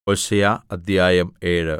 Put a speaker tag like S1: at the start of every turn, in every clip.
S1: ഹോശേയ അദ്ധ്യായം ഏഴ്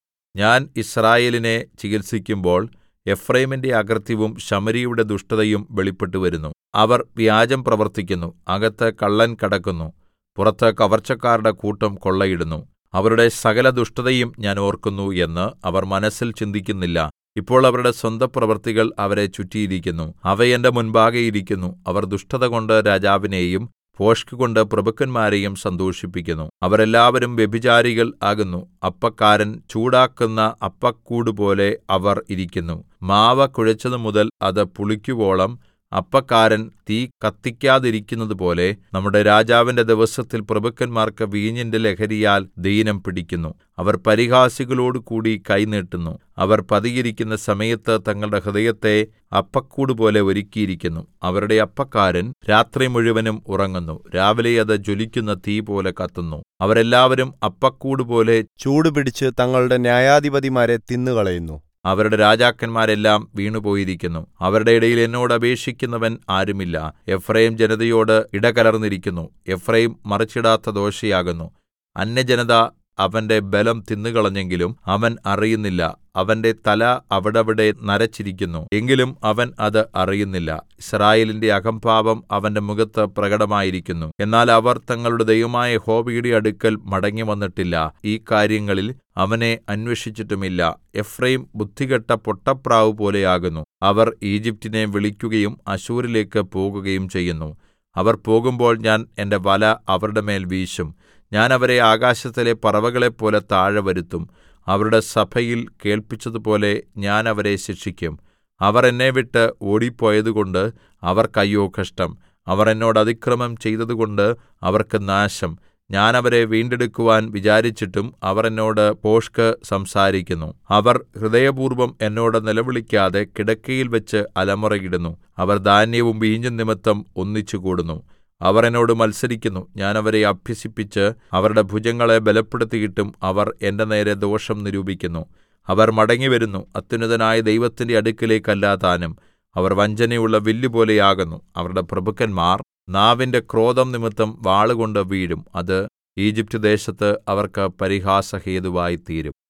S1: ഞാൻ യിസ്രായേലിനെ ചികിത്സിക്കുമ്പോൾ എഫ്രയീമിന്റെ അകൃത്യവും ശമര്യയുടെ ദുഷ്ടതയും വെളിപ്പെട്ടുവരുന്നു അവർ വ്യാജം പ്രവർത്തിക്കുന്നു അകത്ത് കള്ളൻ കടക്കുന്നു പുറത്ത് കവർച്ചക്കാരുടെ കൂട്ടം കൊള്ളയിടുന്നു അവരുടെ സകല ദുഷ്ടതയും ഞാൻ ഓർക്കുന്നു എന്ന് അവർ മനസ്സിൽ ചിന്തിക്കുന്നില്ല ഇപ്പോൾ അവരുടെ സ്വന്തപ്രവൃത്തികൾ അവരെ ചുറ്റിയിരിക്കുന്നു അവ എന്റെ മുൻപാകെ ഇരിക്കുന്നു അവർ ദുഷ്ടതകൊണ്ട് രാജാവിനെയും ഭോഷ്കുകൊണ്ട് പ്രഭുക്കന്മാരെയും സന്തോഷിപ്പിക്കുന്നു അവരെല്ലാവരും വ്യഭിചാരികൾ ആകുന്നു അപ്പക്കാരൻ ചൂടാക്കുന്ന അപ്പക്കൂടുപോലെ അവർ ഇരിക്കുന്നു മാവ് കുഴച്ചതു മുതൽ അത് പുളിക്കുവോളം അപ്പക്കാരൻ തീ കത്തിക്കാതിരിക്കുന്നതുപോലെ നമ്മുടെ രാജാവിന്റെ ദിവസത്തിൽ പ്രഭുക്കന്മാർക്ക് വീഞ്ഞിന്റെ ലഹരിയാൽ ദീനം പിടിക്കുന്നു അവർ പരിഹാസികളോടുകൂടി കൈ നീട്ടുന്നു അവർ പതിയിരിക്കുന്ന സമയത്ത് തങ്ങളുടെ ഹൃദയത്തെ അപ്പക്കൂടുപോലെ ഒരുക്കിയിരിക്കുന്നു അവരുടെ അപ്പക്കാരൻ രാത്രി മുഴുവനും ഉറങ്ങുന്നു രാവിലെ അത് ജ്വലിക്കുന്ന തീ പോലെ കത്തുന്നു അവരെല്ലാവരും അപ്പക്കൂടുപോലെ
S2: ചൂടുപിടിച്ച് തങ്ങളുടെ ന്യായാധിപതിമാരെ തിന്നുകളയുന്നു
S1: അവരുടെ രാജാക്കന്മാരെല്ലാം വീണുപോയിരിക്കുന്നു അവരുടെ ഇടയിൽ എന്നോട് അപേക്ഷിക്കുന്നവൻ ആരുമില്ല എഫ്രയീം ജനതയോട് ഇടകലർന്നിരിക്കുന്നു എഫ്രയീം മറിച്ചിടാത്ത ദോശയാകുന്നു അന്യജനത അവന്റെ ബലം തിന്നുകളഞ്ഞെങ്കിലും അവൻ അറിയുന്നില്ല അവന്റെ തല അവിടവിടെ നരച്ചിരിക്കുന്നു എങ്കിലും അവൻ അത് അറിയുന്നില്ല യിസ്രായേലിന്റെ അഹംഭാവം അവന്റെ മുഖത്ത് പ്രകടമായിരിക്കുന്നു എന്നാൽ അവർ തങ്ങളുടെ ദൈവമായ യഹോവയുടെ അടുക്കൽ മടങ്ങിവന്നിട്ടില്ല ഈ കാര്യങ്ങളിൽ അവനെ അന്വേഷിച്ചിട്ടുമില്ല എഫ്രയീം ബുദ്ധികെട്ട പൊട്ടപ്രാവ് പോലെയാകുന്നു അവർ ഈജിപ്റ്റിനെ വിളിക്കുകയും അശ്ശൂരിലേക്ക് പോകുകയും ചെയ്യുന്നു അവർ പോകുമ്പോൾ ഞാൻ എന്റെ വല അവരുടെ മേൽ വീശും ഞാൻ അവരെ ആകാശത്തിലെ പറവകളെപ്പോലെ താഴെ വരുത്തും അവരുടെ സഭയിൽ കേൾപ്പിച്ചതുപോലെ ഞാൻ അവരെ ശിക്ഷിക്കും അവർ എന്നെ വിട്ട് ഓടിപ്പോയതുകൊണ്ട് അവർക്ക് അയ്യോ കഷ്ടം അവർ എന്നോട് അതിക്രമം ചെയ്തതുകൊണ്ട് അവർക്ക് നാശം ഞാൻ അവരെ വീണ്ടെടുക്കുവാൻ വിചാരിച്ചിട്ടും അവർ എന്നോട് ഭോഷ്ക് സംസാരിക്കുന്നു അവർ ഹൃദയപൂർവ്വം എന്നോട് നിലവിളിക്കാതെ കിടക്കയിൽ വെച്ച് അലമുറയിടുന്നു അവർ ധാന്യവും വീഞ്ഞും നിമിത്തം ഒന്നിച്ചുകൂടുന്നു അവർ എന്നോട് മത്സരിക്കുന്നു ഞാൻ അവരെ അഭ്യസിപ്പിച്ച് അവരുടെ ഭുജങ്ങളെ ബലപ്പെടുത്തിയിട്ടും അവർ എന്റെ നേരെ ദോഷം നിരൂപിക്കുന്നു അവർ മടങ്ങിവരുന്നു അത്യുന്നതനായ ദൈവത്തിന്റെ അടുക്കലേക്കല്ല താനും അവർ വഞ്ചനയുള്ള വില്ലുപോലെയാകുന്നു അവരുടെ പ്രഭുക്കന്മാർ നാവിന്റെ ക്രോധം നിമിത്തം വാളുകൊണ്ട് വീഴും അത് ഈജിപ്റ്റ് ദേശത്ത് അവർക്ക് പരിഹാസഹേതുവായി തീരും